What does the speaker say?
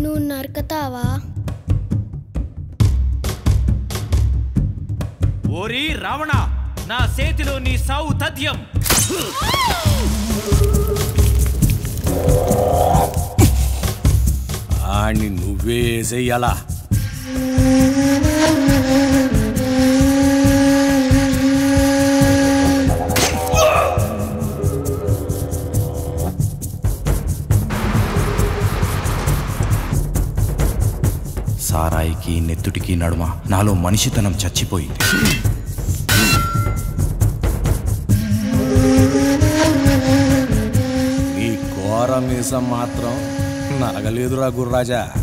నువ్వు నరకతావా ఓరి రావణ నా చేతిలో నీ సావు తథ్యం ఆడిని నువ్వే వేసేయాలా సారాయికి నెత్తుటికి నడుమ నాలో మనిషితనం చచ్చిపోయింది నీ ఘోర మీసం మాత్రం నగలేదురా గుర్రాజా